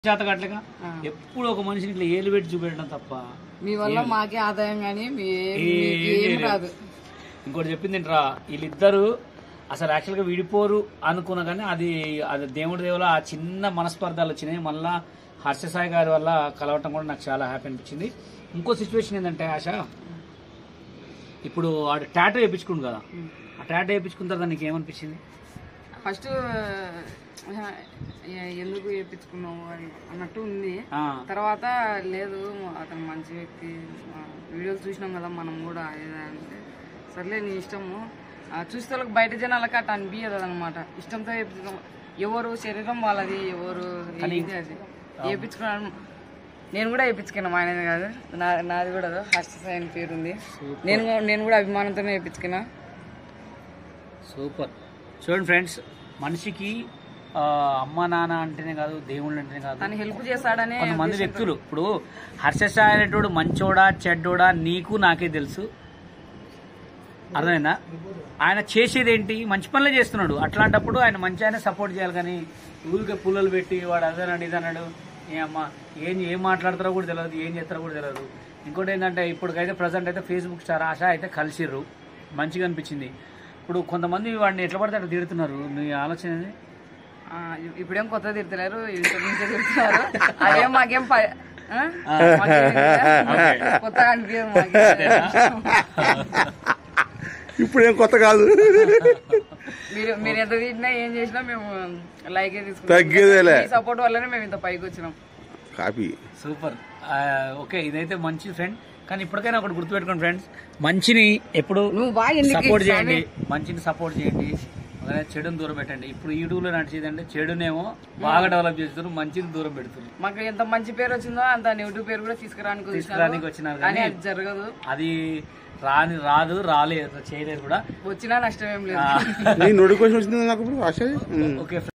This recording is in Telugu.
చేతగట్లుగా ఎప్పుడు ఒక మనిషిని ఇట్లా ఏలు పెట్టి చూపెట్టడం తప్ప మీ వల్ల మాకే ఆదాయం కానీ మీ ఏ- ఏం రాదు ఇంకోటి చెప్పింది ఏంట్రా వీళ్ళిద్దరు అసలు యాక్చువల్గా విడిపోరు అనుకున్నా కానీ అది అది దేవుడి దేవుల ఆ చిన్న మనస్పర్ధాలు వచ్చినాయి మళ్ళా హర్షసాయి గారి వల్ల కలవటం కూడా నాకు చాలా హ్యాపీ అనిపించింది ఇంకో సిచ్యువేషన్ ఏంటంటే ఆశ ఇప్పుడు వాడు టాటో వేయించుకుండు కదా ఆ టాటో వేయించుకున్న తర్వాత నీకు ఏమనిపించింది ఫస్ట్ ఎందుకు వేయించుకున్నావు అని అన్నట్టు ఉంది ఆ, తర్వాత లేదు అతను మంచి వ్యక్తి వీడియోస్ చూసినాం కదా మనం కూడా ఏదా అంటే సర్లే నీ ఇష్టము ఆ, చూస్తే వాళ్ళకి బయట జనాలకి అట్లా అనిపించదు అనమాట ఇష్టంతో వేయించుకోం ఎవరు శరీరం వాళ్ళది ఎవరు ఏంటి అది వేయించుకున్నాను నేను కూడా వేయించుకున్నా మా ఆయనది కాదు నా నాది కూడా హర్ష సాయి పేరు ఉంది నేను కూడా- నేను కూడా అభిమానంతోనే వేయించుకున్నా సూపర్ చూడండి ఫ్రెండ్స్ మనిషికి ఆ, అమ్మ నాన్న అంటేనే కాదు దేవుళ్ళు అంటేనే కాదు తను హెల్ప్ చేస్తాడనే కొంతమంది వ్యక్తులు ఇప్పుడు హర్షసాయి అనేటోడు మంచోడా చెడ్డోడా నీకు నాకే తెలుసు అర్థమైందా ఆయన చేసేది ఏంటి మంచి పనులే చేస్తున్నాడు అట్లాంటప్పుడు ఆయన మంచి ఆయన సపోర్ట్ చేయాలి కానీ ఊరికే పుల్లలు పెట్టి వాడు అదన్నాడు ఇదన్నాడు ఏ అమ్మ ఏం ఏం మాట్లాడతారో కూడా తెలియదు ఏం చేస్తారో కూడా తెలియదు ఇంకోటి ఏంటంటే ఇప్పటికైతే ప్రజెంట్ అయితే ఫేస్బుక్ స్టార్ ఆశ అయితే కలిసిర్రు మంచిగా అనిపించింది ఇప్పుడు కొంతమంది వాడిని ఎట్లా పడితే అట్లా తిడుతున్నారు నీ ఆలోచన ఏంది? ఆ, ఇ- ఇప్పుడేం కొత్త తిడతలేరు ఇంటర్ నుంచే తిడుతున్నారు అదేం మాకేం ప- ఆ? మాకేం తెలియదు. కొత్తగా అనిపించదు మాకేం. ఇప్పుడేం కొత్త కాదు మీరు మీరు ఎంత తిట్టినా ఏం చేసినా మేము లైక్ తగ్గేదేలే. సపోర్ట్ వల్లనే మేము ఇంత పైకి వచ్చినాం కాపీ సూపర్ ఆ, ఓకే ఇదైతే మంచి ఫ్రెండ్ కానీ ఇప్పటికైనా ఒకటి గుర్తుపెట్టుకోండి ఫ్రెండ్స్ మంచిని ఎప్పుడు నువ్వు బాగా ఎందుకు సపోర్ట్ ఇస్తావు? చేయండి మంచిని సపోర్ట్ చేయండి అలాగే చెడుని దూరం పెట్టండి ఇప్పుడు యూట్యూబ్లో నడిచేదంటే చెడునేమో బాగా డెవలప్ చేస్తున్నారు మంచిని దూరం పెడుతున్నారు మాకు ఎంత మంచి పేరు వచ్చిందో అంత నెగిటివ్ పేరు కూడా తీసుకురానికి వచ్చినారు. తీసుకురానికి వచ్చినారు కానీ కానీ అది జరగదు అది రాని రాదు రాలేదు చేయలేదు కూడా వచ్చినా నష్టం ఏం లేదు ఆ, నీ నోటిఫికేషన్ వచ్చింది నాకు ఇప్పుడు ఆశ ఓకే